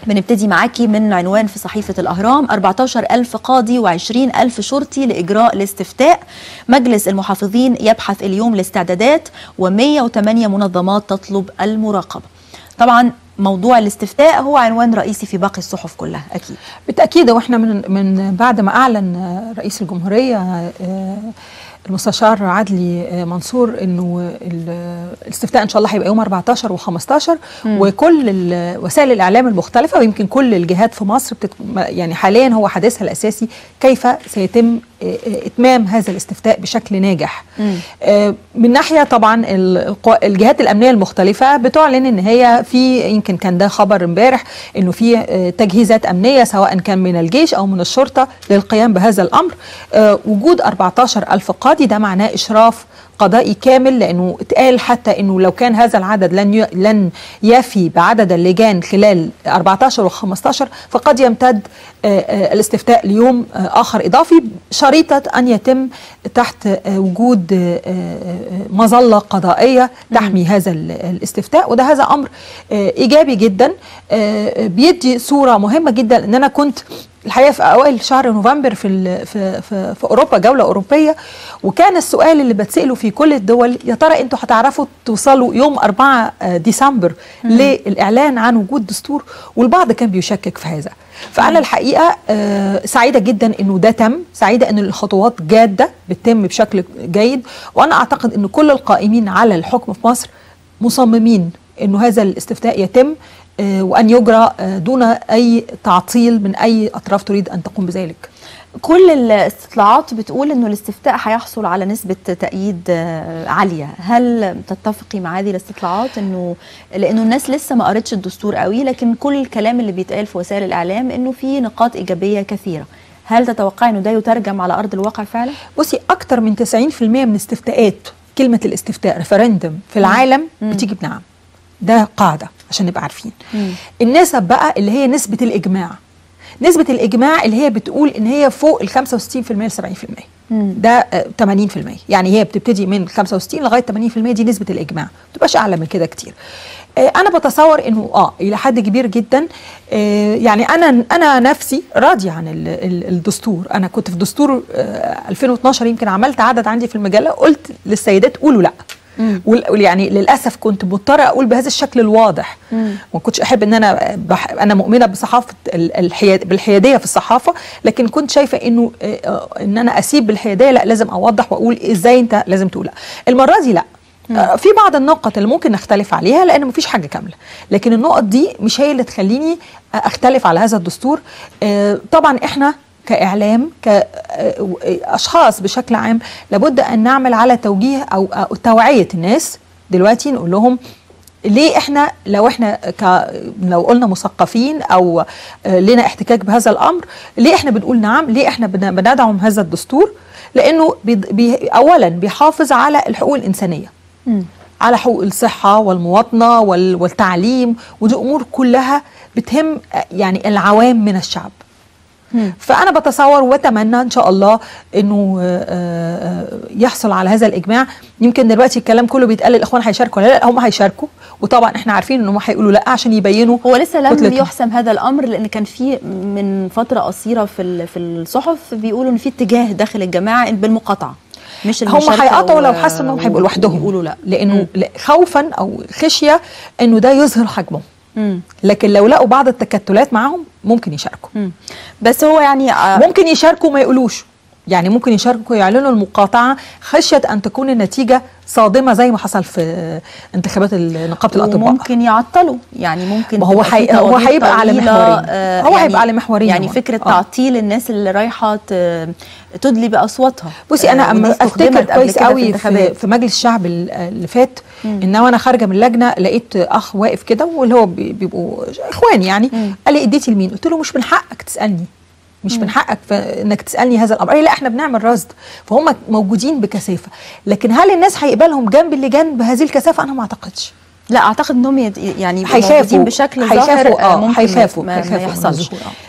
بنبتدي معاكي من عنوان في صحيفة الأهرام 14 ألف قاضي و20 ألف شرطي لإجراء الاستفتاء مجلس المحافظين يبحث اليوم الاستعدادات و108 منظمات تطلب المراقبة طبعا موضوع الاستفتاء هو عنوان رئيسي في باقي الصحف كلها أكيد بالتاكيد واحنا من من بعد ما اعلن آه، رئيس الجمهوريه آه، المستشار عدلي آه، منصور انه ال- الاستفتاء ان شاء الله هيبقى يوم 14 و15 وكل ال- وسائل الاعلام المختلفه ويمكن كل الجهات في مصر بتت... يعني حاليا هو حديثها الاساسي كيف سيتم آه، آه، اتمام هذا الاستفتاء بشكل ناجح آه، من ناحيه طبعا ال- القوا- الجهات الامنيه المختلفه بتعلن ان هي في يمكن كان ده خبر امبارح انه في آه، تجهيزات امنيه سواء كان من الجيش او من الشرطه للقيام بهذا الامر آه، وجود 14 الف قاضي ده معناه اشراف قضائي كامل لانه اتقال حتى انه لو كان هذا العدد لن ي... لن يفي بعدد اللجان خلال 14 و15 فقد يمتد آه، آه، الاستفتاء ليوم آه، اخر اضافي شريطه ان يتم تحت آه، وجود آه، آه، مظله قضائيه تحمي هذا ال- الاستفتاء وده هذا امر آه، ايجابي جدا آه، بيدي صوره مهمه جدا ان انا كنت الحقيقه في اوائل شهر نوفمبر في ال- في في, في اوروبا جوله اوروبيه وكان السؤال اللي بتساله في كل الدول يا ترى انتوا هتعرفوا توصلوا يوم 4 ديسمبر للاعلان عن وجود دستور والبعض كان بيشكك في هذا فانا الحقيقه آه، سعيده جدا انه ده تم سعيده ان الخطوات جاده بتتم بشكل جيد وانا اعتقد ان كل القائمين على الحكم في مصر مصممين انه هذا الاستفتاء يتم آه، وان يجرى آه، دون اي تعطيل من اي اطراف تريد ان تقوم بذلك كل الاستطلاعات بتقول انه الاستفتاء هيحصل على نسبة تأييد آه، عالية هل تتفقي مع هذه الاستطلاعات انه لانه الناس لسه ما قرتش الدستور قوي لكن كل الكلام اللي بيتقال في وسائل الاعلام انه في نقاط ايجابية كثيرة هل تتوقعي انه ده يترجم على ارض الواقع فعلا؟ بصي اكتر من 90% من استفتاءات كلمه الاستفتاء ريفرندم في العالم بتيجي بنعم ده قاعده عشان نبقى عارفين مم. النسب بقى اللي هي نسبه الاجماع نسبه الاجماع اللي هي بتقول ان هي فوق ال 65% ل 70% مم. ده آه، 80% يعني هي بتبتدي من 65 لغايه 80% دي نسبه الاجماع ما تبقاش اعلى من كده كتير آه، انا بتصور انه اه الى حد كبير جدا آه، يعني انا انا نفسي راضيه عن ال- ال- الدستور انا كنت في دستور آه، 2012 يمكن عملت عدد عندي في المجله قلت للسيدات قولوا لا مم. وال- يعني للاسف كنت مضطره اقول بهذا الشكل الواضح مم. ما كنتش احب ان انا بح انا مؤمنه بصحافه ال- الحياد بالحياديه في الصحافه لكن كنت شايفه انه آه، آه، ان انا اسيب بالحياديه لا لازم اوضح واقول ازاي انت لازم تقول لا المره دي لا آه، في بعض النقط اللي ممكن نختلف عليها لان مفيش حاجه كامله لكن النقط دي مش هي اللي تخليني آه، اختلف على هذا الدستور آه، طبعا احنا كاعلام كاشخاص بشكل عام لابد ان نعمل على توجيه او أو توعيه الناس دلوقتي نقول لهم ليه احنا لو احنا ك لو قلنا مثقفين او آه، لنا احتكاك بهذا الامر ليه احنا بنقول نعم ليه احنا بن- بندعم هذا الدستور لانه بي بي اولا بيحافظ على الحقوق الانسانيه مم. على حقوق الصحة والمواطنة وال- والتعليم ودي أمور كلها بتهم آه، يعني العوام من الشعب مم. فأنا بتصور وأتمنى إن شاء الله إنه آه، آه، يحصل على هذا الإجماع يمكن دلوقتي الكلام كله بيتقال الإخوان هيشاركوا ولا لا هم هيشاركوا وطبعا إحنا عارفين إنهم هيقولوا لا عشان يبينوا هو لسه لم كتلتهم. يحسم هذا الامر لان كان في من فتره قصيره في ال- في الصحف بيقولوا ان في اتجاه داخل الجماعه بالمقاطعه مش هم المشاركة هيقطعوا لو و- حسوا انهم و- هيبقوا لوحدهم يقولوا لا لانه مم. لا- خوفا او خشيه انه ده يظهر حجمهم مم. لكن لو لقوا بعض التكتلات معاهم ممكن يشاركوا مم. بس هو يعني آه، ممكن يشاركوا ما يقولوش يعني ممكن يشاركوا يعلنوا المقاطعه خشيه ان تكون النتيجه صادمه زي ما حصل في انتخابات ال- نقابه الاطباء وممكن يعطلوا يعني ممكن ما هو تبقى في حي- هو طوابير هيبقى على طويلة، محورين. آه، هو هيبقى على محورين يعني هو. فكره آه. تعطيل الناس اللي رايحه ت- تدلي باصواتها بصي انا آه، اما ودي استخدمت افتكر قبل كويس كده قوي في, الانتخابات. في مجلس الشعب ال- اللي فات ان وانا خارجه من اللجنه لقيت اخ واقف كده واللي هو بي- بيبقوا اخوان يعني مم. قال لي اديتي لمين قلت له مش من حقك تسالني مش من حقك ف- انك تسالني هذا الامر قال لي لا احنا بنعمل رصد فهم موجودين بكثافه لكن هل الناس هيقبلهم جنب اللجان بهذه الكثافه انا ما اعتقدش لا اعتقد انهم يت- يعني يبقوا هيخافوا موجودين بشكل هيخافوا ظاهر آه، اه ممكن هيخافوا ما, ما هيخافوا من يحصلش الظهور، آه.